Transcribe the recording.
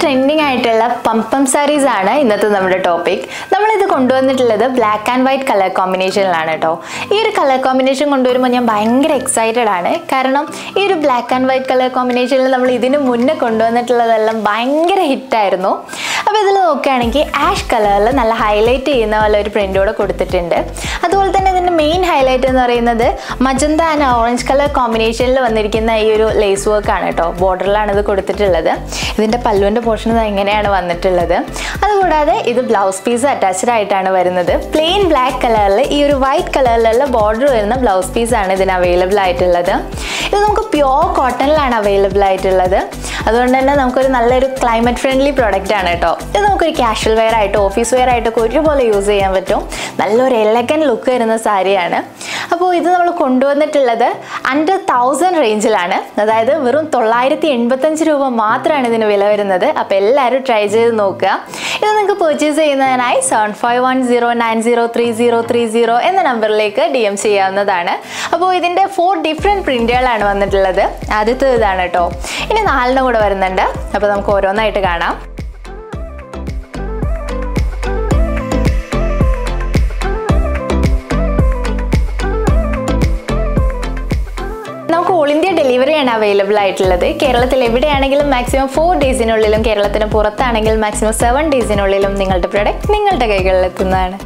trending ആയിട്ടുള്ള പമ്പം സാരീസ് ആണ് ഇന്നത്തെ നമ്മുടെ ടോപ്പിക് നമ്മളിത് കൊണ്ടുവന്നിട്ടുള്ളത് ബ്ലാക്ക് ആൻഡ് വൈറ്റ് കളർ കോമ്പിനേഷനിലാണ് കേട്ടോ ഈ ഒരു കളർ കോമ്പിനേഷൻ കൊണ്ടുവരുമ്പോൾ ഞാൻ ഭയങ്കര എക്സൈറ്റഡ് ആണ് കാരണം ഈ ഒരു ബ്ലാക്ക് ആൻഡ് വൈറ്റ് കളർ കോമ്പിനേഷനിൽ നമ്മൾ ഇതിന് മുന്നേ കൊണ്ടുവന്നിട്ടുള്ളതെല്ലാം ഭയങ്കര ഹിറ്റായിരുന്നു അപ്പോൾ ഇതിൽ നോക്കുകയാണെങ്കിൽ ആഷ് കളറിൽ നല്ല ഹൈലൈറ്റ് ചെയ്യുന്ന പോലെ ഒരു പ്രിൻ്റ് കൂടെ കൊടുത്തിട്ടുണ്ട് അതുപോലെ തന്നെ ഇതിൻ്റെ മെയിൻ ഹൈലൈറ്റ് എന്ന് പറയുന്നത് മജന്ത ആൻഡ് ഓറഞ്ച് കളർ കോമ്പിനേഷനിൽ വന്നിരിക്കുന്ന ഈ ഒരു ലേസ് വർക്ക് ആണ് കേട്ടോ ബോർഡറിലാണ് ഇത് കൊടുത്തിട്ടുള്ളത് ഇതിൻ്റെ പല്ലുവിൻ്റെ പോർഷൻ ഇത് എങ്ങനെയാണ് വന്നിട്ടുള്ളത് അതുകൂടാതെ ഇത് ബ്ലൗസ് പീസ് അറ്റാച്ച്ഡ് ആയിട്ടാണ് വരുന്നത് പ്ലെയിൻ ബ്ലാക്ക് കളറിൽ ഈ ഒരു വൈറ്റ് കളറിലുള്ള ബോർഡർ വരുന്ന ബ്ലൗസ് പീസാണ് ഇതിന് അവൈലബിൾ ആയിട്ടുള്ളത് ഇത് നമുക്ക് പ്യോർ കോട്ടണിലാണ് അവൈലബിൾ ആയിട്ടുള്ളത് അതുകൊണ്ട് തന്നെ നമുക്കൊരു നല്ലൊരു ക്ലൈമറ്റ് ഫ്രണ്ട്ലി പ്രോഡക്റ്റ് ആണ് കേട്ടോ ഇത് നമുക്കൊരു കാഷ്വൽ വെയർ ആയിട്ട് ഓഫീസ് വെയർ ആയിട്ടൊക്കെ ഒരുപോലെ യൂസ് ചെയ്യാൻ പറ്റും നല്ലൊരു എലഗൻ ലുക്ക് വരുന്ന സാരിയാണ് അപ്പോൾ ഇത് നമ്മൾ കൊണ്ടുവന്നിട്ടുള്ളത് അണ്ടർ തൗസൻഡ് റേഞ്ചിലാണ് അതായത് വെറും തൊള്ളായിരത്തി എൺപത്തഞ്ച് രൂപ മാത്രമാണ് ഇതിന് വില വരുന്നത് അപ്പോൾ എല്ലാവരും ട്രൈ ചെയ്ത് നോക്കുക ഇത് നിങ്ങൾക്ക് പർച്ചേസ് ചെയ്യുന്നതിനായി seven five one zero nine zero three zero three zero എന്ന നമ്പറിലേക്ക് ഡി എം ചെയ്യാവുന്നതാണ് അപ്പോൾ ഇതിൻ്റെ ഫോർ ഡിഫറെൻറ്റ് പ്രിൻ്റുകളാണ് വന്നിട്ടുള്ളത് ആദ്യത്തെ ഇതാണ് കേട്ടോ ഇനി നാലിന് കൂടെ വരുന്നുണ്ട് അപ്പോൾ നമുക്ക് ഓരോന്നായിട്ട് കാണാം നമുക്ക് ഓൾ ഇന്ത്യ ഡെലിവറിയാണ് അവൈലബിൾ ആയിട്ടുള്ളത് കേരളത്തിൽ എവിടെയാണെങ്കിലും മാക്സിമം ഫോർ ഡേയ്സിനുള്ളിലും കേരളത്തിന് പുറത്താണെങ്കിൽ മാക്സിമം സെവൻ ഡേയ്സിനുള്ളിലും നിങ്ങളുടെ പ്രൊഡക്റ്റ് നിങ്ങളുടെ കൈകളിൽ എത്തുന്നതാണ്